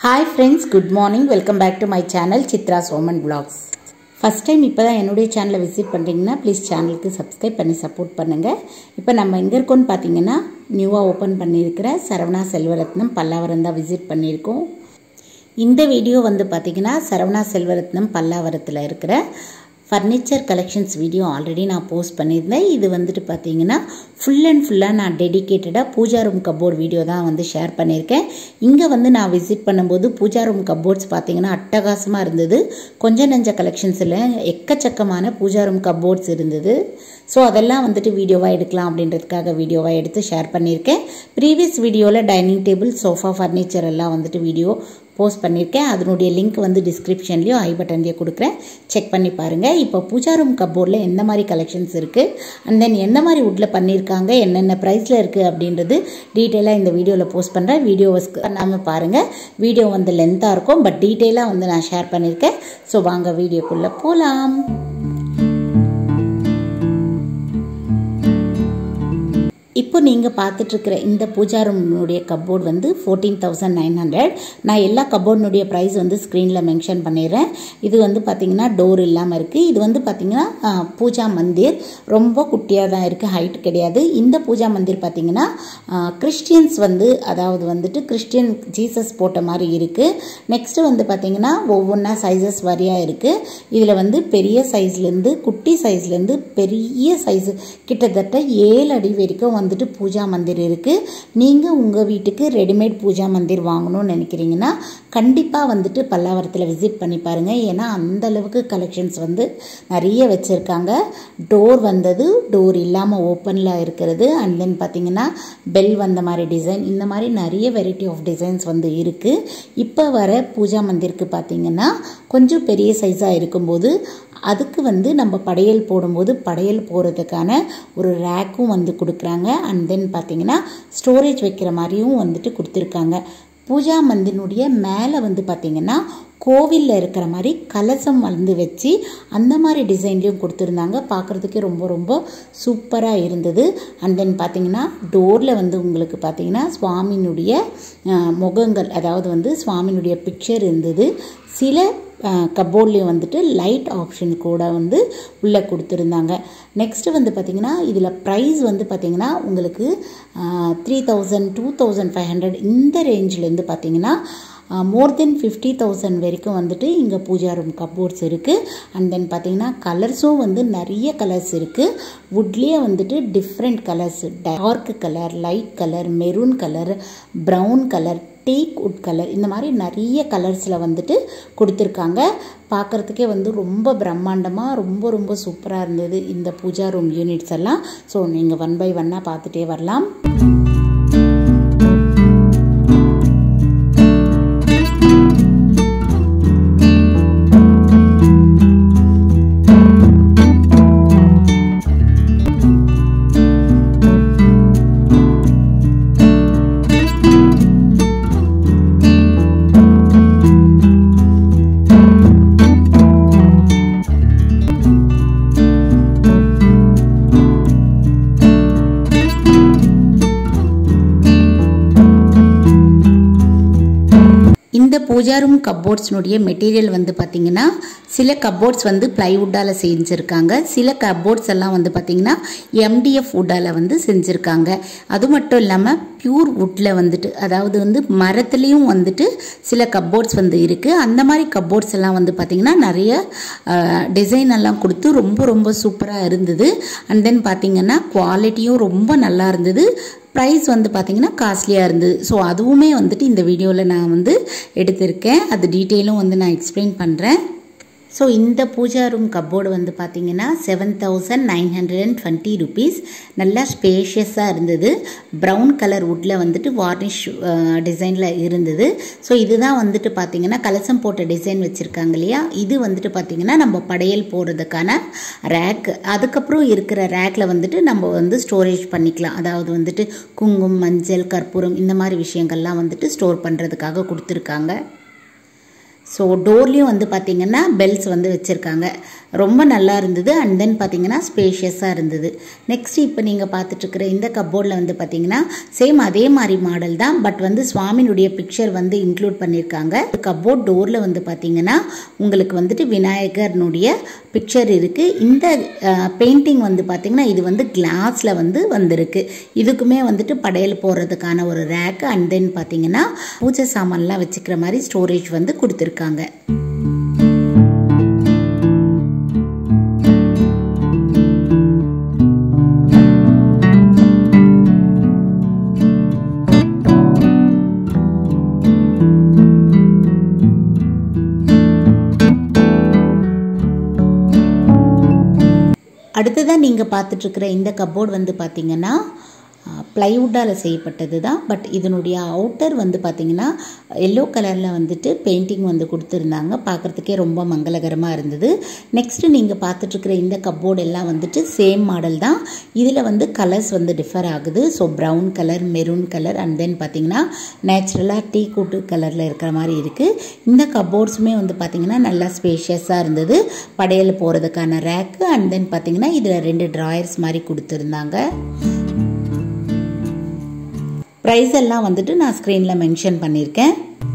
hi friends good morning welcome back to my channel Chitra Soman vlogs first time இப்போ தான் என்னுடைய சேனலை விசிட் பண்ணுறீங்கன்னா ப்ளீஸ் சேனலுக்கு சப்ஸ்கிரைப் பண்ணி சப்போர்ட் பண்ணுங்கள் இப்போ நம்ம எங்கே இருக்கோம்னு பார்த்தீங்கன்னா நியூவாக ஓப்பன் பண்ணியிருக்கிற சரவணா செல்வரத்னம் பல்லாவரம் தான் விசிட் பண்ணியிருக்கோம் இந்த வீடியோ வந்து பார்த்திங்கன்னா சரவணா செல்வரத்னம் பல்லாவரத்தில் இருக்கிற ஃபர்னிச்சர் கலெக்ஷன்ஸ் வீடியோ ஆல்ரெடி நான் போஸ்ட் பண்ணியிருந்தேன் இது வந்துட்டு பார்த்தீங்கன்னா ஃபுல் அண்ட் ஃபுல்லாக நான் டெடிக்கேட்டடாக பூஜா ரூம் கப்போர்ட் வீடியோ தான் வந்து ஷேர் பண்ணியிருக்கேன் இங்கே வந்து நான் விசிட் பண்ணும்போது பூஜா ரூம் கப்போர்ட்ஸ் பார்த்தீங்கன்னா அட்டகாசமாக இருந்தது கொஞ்சம் நெஞ்ச கலெக்ஷன்ஸில் எக்கச்சக்கமான பூஜா ரூம் கப்போர்ட்ஸ் இருந்தது ஸோ அதெல்லாம் வந்துட்டு வீடியோவாக எடுக்கலாம் அப்படின்றதுக்காக வீடியோவாக எடுத்து ஷேர் பண்ணியிருக்கேன் ப்ரீவியஸ் வீடியோவில் டைனிங் டேபிள் சோஃபா ஃபர்னிச்சர் எல்லாம் வந்துட்டு வீடியோ போஸ்ட் பண்ணியிருக்கேன் அதனுடைய லிங்க் வந்து டிஸ்கிரிப்ஷன்லேயும் ஐ பட்டன்லேயே கொடுக்குறேன் செக் பண்ணி பாருங்கள் இப்போ பூஜா ரூம் கப்போர்டில் எந்த மாதிரி கலெக்ஷன்ஸ் இருக்குது அண்ட் தென் எந்த மாதிரி வுட்டில் பண்ணியிருக்காங்க என்னென்ன ப்ரைஸில் இருக்குது அப்படின்றது டீட்டெயிலாக இந்த வீடியோவில் போஸ்ட் பண்ணுறேன் வீடியோவை பண்ணாமல் பாருங்கள் வீடியோ வந்து லென்த்தாக இருக்கும் பட் டீட்டெயிலாக வந்து நான் ஷேர் பண்ணியிருக்கேன் ஸோ வாங்க வீடியோக்குள்ளே போகலாம் இப்போ நீங்கள் பார்த்துட்ருக்கிற இந்த பூஜா ரூம்னுடைய கப்போர்ட் வந்து ஃபோர்டீன் தௌசண்ட் நைன் ஹண்ட்ரட் நான் எல்லா கப்போர்டினுடைய ப்ரைஸ் வந்து ஸ்க்ரீனில் மென்ஷன் பண்ணிடுறேன் இது வந்து பார்த்திங்கன்னா டோர் இல்லாமல் இருக்குது இது வந்து பார்த்திங்கன்னா பூஜா மந்திர் ரொம்ப குட்டியாக தான் இருக்குது ஹைட் கிடையாது இந்த பூஜா மந்திர் பார்த்திங்கன்னா கிறிஸ்டியன்ஸ் வந்து அதாவது வந்துட்டு கிறிஸ்டியன் ஜீசஸ் போட்ட மாதிரி இருக்குது நெக்ஸ்ட்டு வந்து பார்த்திங்கன்னா ஒவ்வொன்றா சைஸஸ் வரியாக இருக்குது இதில் வந்து பெரிய சைஸ்லேருந்து குட்டி சைஸ்லேருந்து பெரிய சைஸு கிட்டத்தட்ட ஏழு அடி வரைக்கும் வந்துட்டு பூஜா மந்திர் இருக்குது நீங்கள் உங்கள் வீட்டுக்கு ரெடிமேட் பூஜா மந்திர் வாங்கணும்னு நினைக்கிறீங்கன்னா கண்டிப்பாக வந்துட்டு பல்லாவரத்தில் விசிட் பண்ணி பாருங்கள் ஏன்னா அந்த அளவுக்கு கலெக்ஷன்ஸ் வந்து நிறைய வச்சுருக்காங்க டோர் வந்தது டோர் இல்லாமல் ஓப்பனில் இருக்கிறது அண்ட் தென் பார்த்தீங்கன்னா பெல் வந்த மாதிரி டிசைன் இந்த மாதிரி நிறைய வெரைட்டி ஆஃப் டிசைன்ஸ் வந்து இருக்குது இப்போ வர பூஜா மந்திருக்கு பார்த்தீங்கன்னா கொஞ்சம் பெரிய சைஸாக இருக்கும்போது அதுக்கு வந்து நம்ம படையல் போடும்போது படையல் போகிறதுக்கான ஒரு ரேக்கும் வந்து கொடுக்குறாங்க அண்ட் தென் பார்த்தீங்கன்னா ஸ்டோரேஜ் வைக்கிற மாதிரியும் வந்துட்டு கொடுத்துருக்காங்க பூஜா மந்தினுடைய மேலே வந்து பார்த்திங்கன்னா கோவிலில் இருக்கிற மாதிரி கலசம் வந்து வச்சு அந்த மாதிரி டிசைன்லேயும் கொடுத்துருந்தாங்க பார்க்குறதுக்கே ரொம்ப ரொம்ப சூப்பராக இருந்தது அண்ட் தென் பார்த்திங்கன்னா டோரில் வந்து உங்களுக்கு பார்த்திங்கன்னா சுவாமியினுடைய முகங்கள் அதாவது வந்து சுவாமியினுடைய பிக்சர் இருந்தது சில கப்போர்ட்லேயும் வந்துட்டு லைட் ஆப்ஷன் கூட வந்து உள்ளே கொடுத்துருந்தாங்க நெக்ஸ்ட்டு வந்து பார்த்திங்கன்னா இதில் ப்ரைஸ் வந்து பார்த்திங்கன்னா உங்களுக்கு three thousand two thousand five hundred இந்த ரேஞ்சிலேருந்து பார்த்திங்கன்னா மோர் தென் ஃபிஃப்டி தௌசண்ட் வரைக்கும் வந்துட்டு இங்கே பூஜா ரூம் கப்போர்ட்ஸ் இருக்குது அண்ட் தென் பார்த்திங்கன்னா கலர்ஸும் வந்து நிறைய கலர்ஸ் இருக்குது வுட்லேயே வந்துட்டு different colours dark colour light colour maroon colour brown colour teak wood colour இந்த மாதிரி நிறைய கலர்ஸில் வந்துட்டு கொடுத்துருக்காங்க பார்க்குறதுக்கே வந்து ரொம்ப பிரம்மாண்டமாக ரொம்ப ரொம்ப சூப்பராக இருந்தது இந்த பூஜா ரூம் யூனிட்ஸ் எல்லாம் ஸோ நீங்கள் ஒன் பை ஒன்னாக பார்த்துட்டே வரலாம் இந்த பூஜா ரூம் கப்போர்ட்ஸ்னுடைய மெட்டீரியல் வந்து பார்த்திங்கன்னா சில கப்போர்ட்ஸ் வந்து ப்ளைவுட்டால் செஞ்சுருக்காங்க சில கப்போர்ட்ஸ் எல்லாம் வந்து பார்த்திங்கன்னா எம்டிஎஃப் வுட்டால் வந்து செஞ்சுருக்காங்க அது மட்டும் இல்லாமல் பியூர் வுட்டில் வந்துட்டு அதாவது வந்து மரத்துலேயும் வந்துட்டு சில கப்போர்ட்ஸ் வந்து இருக்குது அந்த மாதிரி கப்போர்ட்ஸ் எல்லாம் வந்து பார்த்திங்கன்னா நிறைய டிசைன் எல்லாம் கொடுத்து ரொம்ப ரொம்ப சூப்பராக இருந்தது அண்ட் தென் பார்த்திங்கன்னா குவாலிட்டியும் ரொம்ப நல்லா இருந்தது ப்ரைஸ் வந்து பார்த்திங்கன்னா காஸ்ட்லியாக இருந்தது ஸோ அதுவுமே வந்துட்டு இந்த வீடியோவில் நான் வந்து எடுத்திருக்கேன் அது டீட்டெயிலும் வந்து நான் எக்ஸ்பிளைன் பண்ணுறேன் ஸோ இந்த பூஜா ரூம் கப்போர்டு வந்து பார்த்திங்கன்னா seven thousand nine hundred and twenty rupees நல்லா ஸ்பேஷியஸாக இருந்தது ப்ரௌன் கலர் வுட்டில் வந்துட்டு வார்னிஷ் டிசைனில் இருந்தது ஸோ இதுதான் வந்துட்டு பார்த்திங்கன்னா கலசம் போட்ட டிசைன் வச்சுருக்காங்க இல்லையா இது வந்துட்டு பார்த்திங்கன்னா நம்ம படையல் போடுறதுக்கான ரேக் அதுக்கப்புறம் இருக்கிற ரேக்கில் வந்துட்டு நம்ம வந்து ஸ்டோரேஜ் பண்ணிக்கலாம் அதாவது வந்துட்டு குங்குமம் மஞ்சள் கற்பூரம் இந்த மாதிரி விஷயங்கள்லாம் வந்துட்டு ஸ்டோர் பண்ணுறதுக்காக கொடுத்துருக்காங்க ஸோ டோர்லேயும் வந்து பார்த்திங்கன்னா பெல்ஸ் வந்து வச்சுருக்காங்க ரொம்ப நல்லா இருந்தது அண்ட் தென் பார்த்தீங்கன்னா ஸ்பேஷியஸாக இருந்தது நெக்ஸ்ட் இப்போ நீங்கள் பார்த்துட்ருக்கிற இந்த கப்போர்டில் வந்து பார்த்தீங்கன்னா சேம் அதே மாதிரி மாடல் தான் பட் வந்து சுவாமினுடைய பிக்சர் வந்து இன்க்ளூட் பண்ணியிருக்காங்க கப்போர்ட் டோரில் வந்து பார்த்தீங்கன்னா உங்களுக்கு வந்துட்டு விநாயகர்னுடைய பிக்சர் இருக்குது இந்த பெயிண்டிங் வந்து பார்த்தீங்கன்னா இது வந்து கிளாஸில் வந்து வந்திருக்கு இதுக்குமே வந்துட்டு படையல் போடுறதுக்கான ஒரு ரேக் அண்ட் தென் பார்த்தீங்கன்னா பூஜை சாமான்லாம் வச்சுக்கிற மாதிரி ஸ்டோரேஜ் வந்து கொடுத்துருக்காங்க அடுத்ததாக நீங்கள் பார்த்துட்ருக்கிற இந்த கப்போர்ட் வந்து பார்த்தீங்கன்னா ப்ளைவுட்டால் செய்யப்பட்டது தான் பட் இதனுடைய அவுட்டர் வந்து பார்த்திங்கன்னா எல்லோ கலரில் வந்துட்டு பெயிண்டிங் வந்து கொடுத்துருந்தாங்க பார்க்குறதுக்கே ரொம்ப மங்களகரமாக இருந்தது நெக்ஸ்ட்டு நீங்கள் பார்த்துட்ருக்கிற இந்த கப்போர்டு எல்லாம் வந்துட்டு சேம் மாடல் தான் இதில் வந்து கலர்ஸ் வந்து டிஃபர் ஆகுது so brown colour maroon colour and then பார்த்திங்கன்னா நேச்சுரலாக டீ கூட்டு கலரில் இருக்கிற மாதிரி இருக்குது இந்த கப்போர்ட்ஸுமே வந்து பார்த்திங்கன்னா நல்லா ஸ்பேஷியஸாக இருந்தது படையல் போகிறதுக்கான ரேக்கு அண்ட் தென் பார்த்திங்கன்னா இதில் ரெண்டு ட்ராயர்ஸ் மாதிரி கொடுத்துருந்தாங்க ப்ரைஸ் எல்லாம் வந்துட்டு நான் ஸ்க்ரீனில் மென்ஷன் பண்ணியிருக்கேன்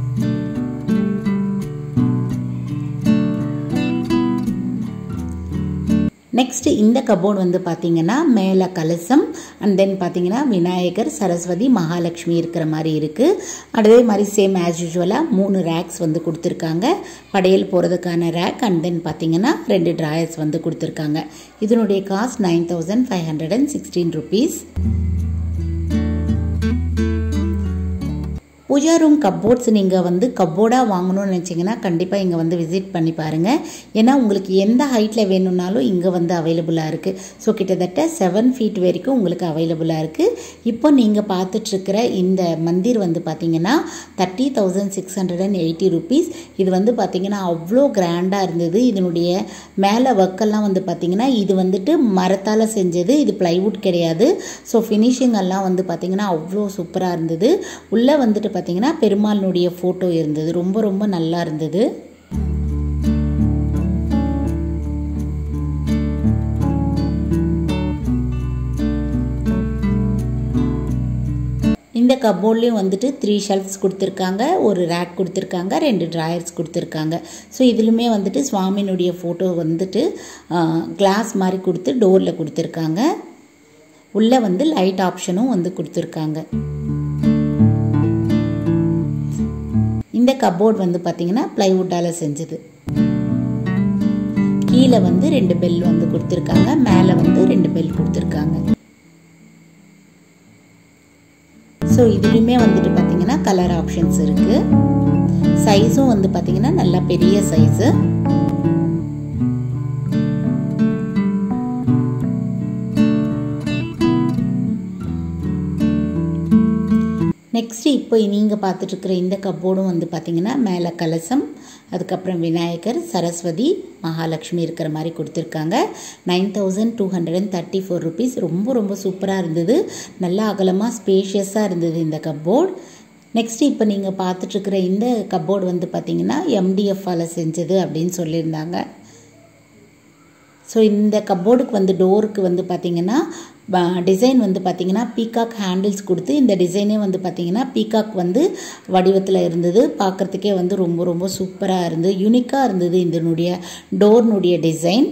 நெக்ஸ்ட் இந்த கபோர்டு வந்து பார்த்தீங்கன்னா மேலே கலசம் அண்ட் தென் பார்த்தீங்கன்னா விநாயகர் சரஸ்வதி மகாலட்சுமி இருக்கிற மாதிரி இருக்குது அதே மாதிரி சேம் ஆஸ் யூஸ்வலாக மூணு ரேக்ஸ் வந்து கொடுத்துருக்காங்க படையல் போகிறதுக்கான ரேக் அண்ட் தென் பார்த்தீங்கன்னா ரெண்டு ட்ராயர்ஸ் வந்து கொடுத்துருக்காங்க இதனுடைய cost nine thousand five hundred and sixteen rupees pooja room cupboards நீங்கள் வந்து கப்போர்டாக வாங்கணும்னு நினச்சிங்கன்னா கண்டிப்பாக இங்கே வந்து விசிட் பண்ணி பாருங்கள் ஏன்னா உங்களுக்கு எந்த ஹைட்டில் வேணும்னாலும் இங்கே வந்து அவைலபிளாக இருக்குது ஸோ கிட்டத்தட்ட செவன் ஃபீட் வரைக்கும் உங்களுக்கு அவைலபிளாக இருக்குது இப்போ நீங்கள் பார்த்துட்ருக்கிற இந்த மந்திர் வந்து பார்த்தீங்கன்னா thirty thousand six hundred and eighty rupees இது வந்து பார்த்தீங்கன்னா அவ்வளோ கிராண்டாக இருந்தது இதனுடைய மேலே ஒர்க்கெல்லாம் வந்து பார்த்தீங்கன்னா இது வந்துட்டு மரத்தால் செஞ்சது இது ப்ளைவுட் கிடையாது ஸோ ஃபினிஷிங் எல்லாம் வந்து பார்த்தீங்கன்னா அவ்வளோ சூப்பராக இருந்தது உள்ளே வந்துட்டு பார்த்தீங்கன்னா பெருமாளினுடைய ஃபோட்டோ இருந்தது ரொம்ப ரொம்ப நல்லா இருந்தது இந்த கப்போர்ட்லேயும் வந்துட்டு த்ரீ ஷெல்ஃப்ஸ் கொடுத்துருக்காங்க ஒரு ரேக் கொடுத்துருக்காங்க ரெண்டு ட்ராயர்ஸ் கொடுத்துருக்காங்க ஸோ இதுலுமே வந்துட்டு சுவாமியினுடைய ஃபோட்டோ வந்துட்டு கிளாஸ் மாதிரி கொடுத்து டோரில் கொடுத்துருக்காங்க உள்ளே வந்து லைட் ஆப்ஷனும் வந்து கொடுத்துருக்காங்க இந்த கப்போர்ட் வந்து பார்த்தீங்கன்னா ப்ளைவுட்டால் செஞ்சது கீழே வந்து ரெண்டு பெல் வந்து கொடுத்துருக்காங்க மேலே வந்து ரெண்டு பெல் கொடுத்துருக்காங்க ஸோ இதுலேயுமே வந்துட்டு பார்த்தீங்கன்னா கலர் ஆப்ஷன்ஸ் இருக்குது சைஸும் வந்து பார்த்தீங்கன்னா நல்லா பெரிய சைஸு நெக்ஸ்ட்டு இப்போ நீங்கள் பார்த்துட்ருக்குற இந்த கப்போர்டும் வந்து பார்த்திங்கன்னா மேலே கலசம் அதுக்கப்புறம் விநாயகர் சரஸ்வதி மகாலட்சுமி இருக்கிற மாதிரி கொடுத்துருக்காங்க nine thousand two hundred and thirty four rupees ரொம்ப ரொம்ப சூப்பராக இருந்தது நல்லா அகலமாக ஸ்பேஷியஸாக இருந்தது இந்த கப்போர்ட் நெக்ஸ்ட் இப்போ நீங்கள் பார்த்துட்ருக்குற இந்த கப்போர்டு வந்து பார்த்திங்கன்னா எம்டிஎஃப்பால் செஞ்சது அப்படின்னு சொல்லியிருந்தாங்க ஸோ இந்த கப்போர்டுக்கு வந்து டோருக்கு வந்து பார்த்திங்கன்னா டிசைன் வந்து பார்த்திங்கன்னா பீகாக் ஹேண்டில்ஸ் கொடுத்து இந்த டிசைனே வந்து பார்த்திங்கன்னா பீகாக் வந்து வடிவத்தில் இருந்தது பார்க்குறதுக்கே வந்து ரொம்ப ரொம்ப சூப்பராக இருந்தது யூனிக்காக இருந்தது இதனுடைய டோர்னுடைய டிசைன்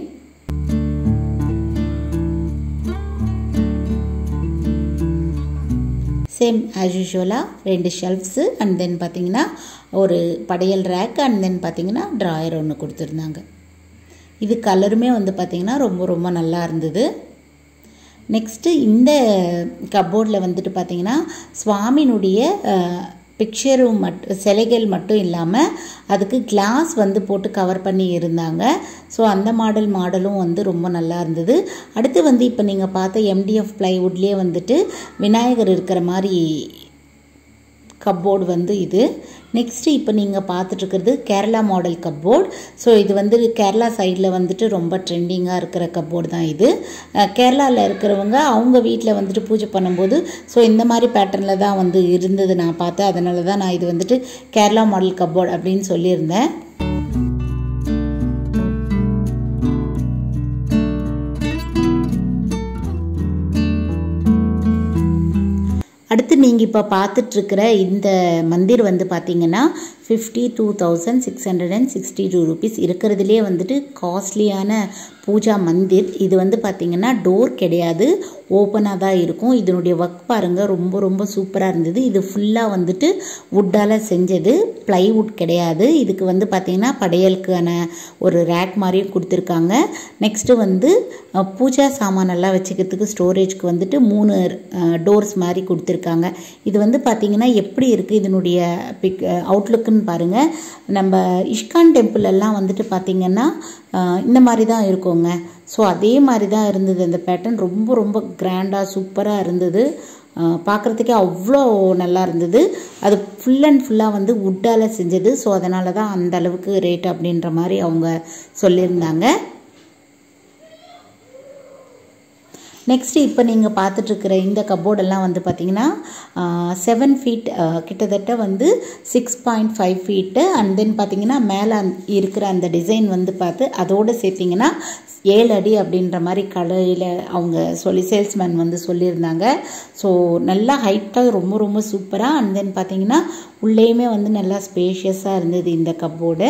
சேம் ஆஸ் யூஷுவலாக ரெண்டு ஷெல்ஃப்ஸு அண்ட் தென் பார்த்தீங்கன்னா ஒரு படையல் ரேக் அண்ட் தென் பார்த்தீங்கன்னா ட்ராயர் ஒன்று கொடுத்துருந்தாங்க இது கலருமே வந்து பார்த்திங்கன்னா ரொம்ப ரொம்ப நல்லா இருந்தது நெக்ஸ்ட்டு இந்த கப்போர்டில் வந்துட்டு பார்த்திங்கன்னா சுவாமினுடைய பிக்சரும் மட்டும் சிலைகள் மட்டும் இல்லாமல் அதுக்கு கிளாஸ் வந்து போட்டு கவர் பண்ணி இருந்தாங்க ஸோ அந்த மாடல் மாடலும் வந்து ரொம்ப நல்லா இருந்தது அடுத்து வந்து இப்போ நீங்கள் பார்த்த எம்டிஎஃப் ப்ளைவுட்லேயே வந்துட்டு விநாயகர் இருக்கிற மாதிரி கப்போர்டு வந்து இது நெக்ஸ்ட்டு இப்போ நீங்கள் பார்த்துட்ருக்கிறது கேரளா மாடல் கப்போர்டு ஸோ இது வந்து கேரளா சைடில் வந்துட்டு ரொம்ப ட்ரெண்டிங்காக இருக்கிற கப்போர்டு தான் இது கேரளாவில் இருக்கிறவங்க அவங்க வீட்டில் வந்துட்டு பூஜை பண்ணும்போது ஸோ இந்த மாதிரி பேட்டர்னில் தான் வந்து இருந்தது நான் பார்த்தேன் அதனால தான் நான் இது வந்துட்டு கேரளா மாடல் கப்போர்டு அப்படின்னு சொல்லியிருந்தேன் அடுத்து நீங்கள் இப்போ பார்த்துட்ருக்கிற இந்த மந்திர் வந்து பார்த்தீங்கன்னா fifty two thousand six hundred and sixty two rupees இருக்கிறதுலே வந்துட்டு காஸ்ட்லியான பூஜா மந்திர் இது வந்து பார்த்திங்கன்னா டோர் கிடையாது ஓப்பனாக தான் இருக்கும் இதனுடைய ஒர்க் பாருங்கள் ரொம்ப ரொம்ப சூப்பராக இருந்தது இது ஃபுல்லாக வந்துட்டு வுட்டால் செஞ்சது ப்ளைவுட் கிடையாது இதுக்கு வந்து பார்த்திங்கன்னா படையலுக்கான ஒரு ரேக் மாதிரியும் கொடுத்துருக்காங்க நெக்ஸ்ட்டு வந்து பூஜா சாமானெல்லாம் வச்சுக்கிறதுக்கு ஸ்டோரேஜ்க்கு வந்துட்டு மூணு டோர்ஸ் மாதிரி கொடுத்துருக்காங்க இது வந்து பார்த்திங்கன்னா எப்படி இருக்குது இதனுடைய பிக் அவுட்லுக்குன்னு பாருங்கள் நம்ம இஷ்கான் டெம்பிள் எல்லாம் வந்துட்டு பார்த்திங்கன்னா இந்த மாதிரி தான் இருக்குங்க ஸோ அதே மாதிரி தான் இருந்தது அந்த பேட்டர்ன் ரொம்ப ரொம்ப கிராண்டாக சூப்பராக இருந்தது பார்க்குறதுக்கே அவ்வளோ நல்லா இருந்தது அது ஃபுல் அண்ட் ஃபுல்லாக வந்து வுட்டால் செஞ்சது ஸோ அதனால தான் அந்த அளவுக்கு ரேட் அப்படின்ற மாதிரி அவங்க சொல்லியிருந்தாங்க நெக்ஸ்ட் இப்போ நீங்கள் பார்த்துட்ருக்கிற இந்த கப்போர்டெல்லாம் வந்து பார்த்தீங்கன்னா செவன் ஃபீட் கிட்டத்தட்ட வந்து six point five feet and then பார்த்தீங்கன்னா மேலே இருக்கிற அந்த டிசைன் வந்து பார்த்து அதோடு சேர்த்திங்கன்னா ஏழு அடி அப்படின்ற மாதிரி கடையில் அவங்க சொல்லி சேல்ஸ்மேன் வந்து சொல்லியிருந்தாங்க ஸோ நல்லா ஹைட்டாக ரொம்ப ரொம்ப சூப்பராக அண்ட் தென் பார்த்தீங்கன்னா உள்ளேயுமே வந்து நல்லா ஸ்பேஷியஸாக இருந்தது இந்த கப்போர்டு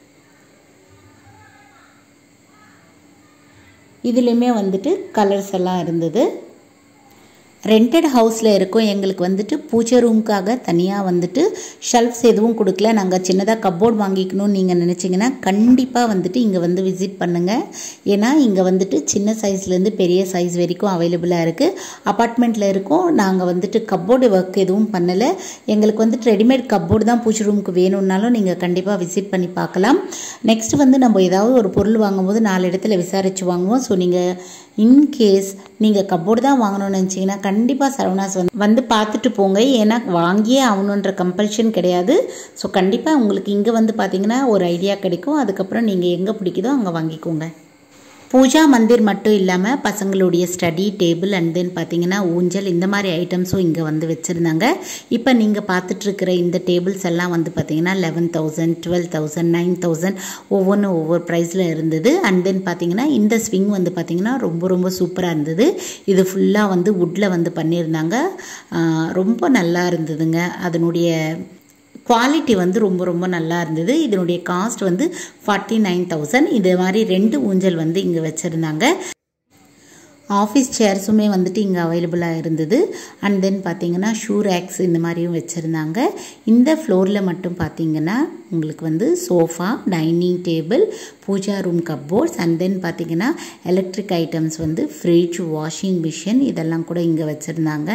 இதுலேயுமே வந்துட்டு கலர்ஸ் எல்லாம் இருந்தது ரெண்டட் ஹவுஸில் இருக்கோம் எங்களுக்கு வந்துட்டு பூஜை ரூமுக்காக தனியாக வந்துட்டு ஷெல்ஃப்ஸ் எதுவும் கொடுக்கல நாங்கள் சின்னதாக கப்போர்ட் வாங்கிக்கணும்னு நீங்கள் நினச்சிங்கன்னா கண்டிப்பாக வந்துட்டு இங்கே வந்து விசிட் பண்ணுங்கள் ஏன்னா இங்கே வந்துட்டு சின்ன சைஸ்லேருந்து பெரிய சைஸ் வரைக்கும் அவைலபிளாக இருக்குது அப்பார்ட்மெண்ட்டில் இருக்கோம் நாங்கள் வந்துட்டு கப்போர்டு ஒர்க் எதுவும் பண்ணலை எங்களுக்கு வந்துட்டு ரெடிமேட் கப்போர்டு தான் பூஜை ரூமுக்கு வேணும்னாலும் நீங்கள் கண்டிப்பாக விசிட் பண்ணி பார்க்கலாம் நெக்ஸ்ட் வந்து நம்ம ஏதாவது ஒரு பொருள் வாங்கும்போது நாலு இடத்துல விசாரித்து வாங்குவோம் ஸோ நீங்கள் இன்கேஸ் நீங்கள் கப்போர்டு தான் வாங்கணும்னு நினச்சிங்கன்னா கண்டிப்பாக சரவணாஸ் வந்து வந்து பார்த்துட்டு போங்க ஏன்னா வாங்கியே ஆகணுன்ற கம்பல்ஷன் கிடையாது ஸோ கண்டிப்பாக உங்களுக்கு இங்கே வந்து பார்த்தீங்கன்னா ஒரு ஐடியா கிடைக்கும் அதுக்கப்புறம் நீங்கள் எங்கே பிடிக்குதோ அங்கே வாங்கிக்கோங்க பூஜா மந்திர் மட்டும் இல்லாமல் பசங்களுடைய ஸ்டடி டேபிள் அண்ட் தென் பார்த்தீங்கன்னா ஊஞ்சல் இந்த மாதிரி ஐட்டம்ஸும் இங்கே வந்து வச்சுருந்தாங்க இப்போ நீங்கள் பார்த்துட்ருக்கிற இந்த டேபிள்ஸ் எல்லாம் வந்து பார்த்தீங்கன்னா eleven thousand twelve thousand nine thousand ஒவ்வொன்றும் ஒவ்வொரு ப்ரைஸில் இருந்தது அண்ட் தென் பார்த்தீங்கன்னா இந்த ஸ்விங் வந்து பார்த்தீங்கன்னா ரொம்ப ரொம்ப சூப்பராக இருந்தது இது ஃபுல்லாக வந்து வுட்டில் வந்து பண்ணியிருந்தாங்க ரொம்ப நல்லா இருந்ததுங்க அதனுடைய குவாலிட்டி வந்து ரொம்ப ரொம்ப நல்லா இருந்தது இதனுடைய காஸ்ட் வந்து ஃபார்ட்டி நைன் தௌசண்ட் இது மாதிரி ரெண்டு ஊஞ்சல் வந்து இங்கே வச்சுருந்தாங்க ஆஃபீஸ் சேர்ஸுமே வந்துட்டு இங்கே அவைலபிளாக இருந்தது அண்ட் தென் பார்த்தீங்கன்னா ஷூ ரேக்ஸ் இந்த மாதிரியும் வச்சுருந்தாங்க இந்த ஃப்ளோரில் மட்டும் பார்த்தீங்கன்னா உங்களுக்கு வந்து sofa dining table pooja room cupboards and then பார்த்தீங்கன்னா எலக்ட்ரிக் ஐட்டம்ஸ் வந்து ஃப்ரிட்ஜ் வாஷிங் மிஷின் இதெல்லாம் கூட இங்கே வச்சுருந்தாங்க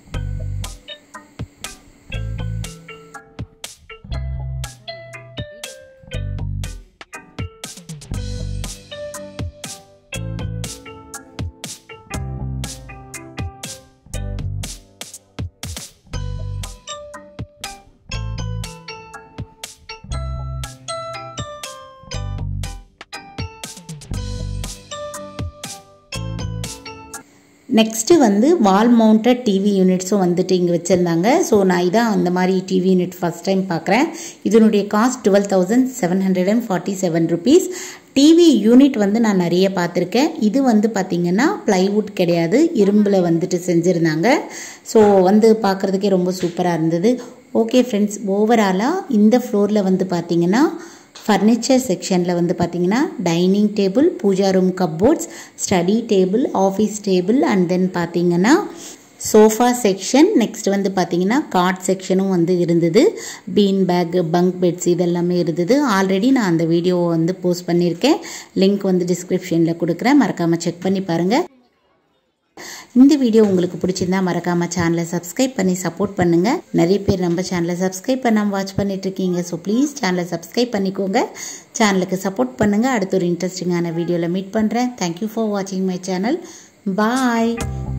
நெக்ஸ்ட்டு வந்து வால் மவுண்டட் டிவி யூனிட்ஸும் வந்துட்டு இங்கே வச்சுருந்தாங்க ஸோ நான் இதான் அந்த மாதிரி டிவி யூனிட் ஃபஸ்ட் டைம் பார்க்குறேன் இதனுடைய cost twelve thousand seven hundred and forty seven rupees TV unit வந்து நான் நிறைய பார்த்துருக்கேன் இது வந்து பார்த்திங்கன்னா ப்ளைவுட் கிடையாது இரும்பில் வந்துட்டு செஞ்சுருந்தாங்க ஸோ வந்து பார்க்குறதுக்கே ரொம்ப சூப்பராக இருந்தது ஓகே ஃப்ரெண்ட்ஸ் ஓவராலாக இந்த ஃப்ளோரில் வந்து பார்த்திங்கன்னா ஃபர்னிச்சர் செக்ஷனில் வந்து பார்த்தீங்கன்னா dining table pooja room cupboards study table office table and then பார்த்தீங்கன்னா சோஃபா செக்ஷன் நெக்ஸ்ட் வந்து பார்த்தீங்கன்னா கார்ட் செக்ஷனும் வந்து இருந்தது பீன் பேக் பங்க் பெட்ஸ் இதெல்லாமே இருந்தது ஆல்ரெடி நான் அந்த வீடியோவை வந்து போஸ்ட் பண்ணியிருக்கேன் லிங்க் வந்து டிஸ்கிரிப்ஷனில் கொடுக்குறேன் மறக்காமல் செக் பண்ணி பாருங்கள் இந்த வீடியோ உங்களுக்கு பிடிச்சிருந்தா மறக்காம சேனலை சப்ஸ்கிரைப் பண்ணி சப்போர்ட் பண்ணுங்க நிறைய பேர் நம்ம சேனலை சப்ஸ்கிரைப் பண்ணாமல் வாட்ச் பண்ணிட்டு இருக்கீங்க ஸோ ப்ளீஸ் சேனலை சப்ஸ்கிரைப் பண்ணிக்கோங்க சேனலுக்கு சப்போர்ட் பண்ணுங்க அடுத்த ஒரு இன்ட்ரெஸ்டிங்கான வீடியோவில் மீட் பண்ணுறேன் தேங்க்யூ ஃபார் வாட்சிங் மை சேனல் பாய்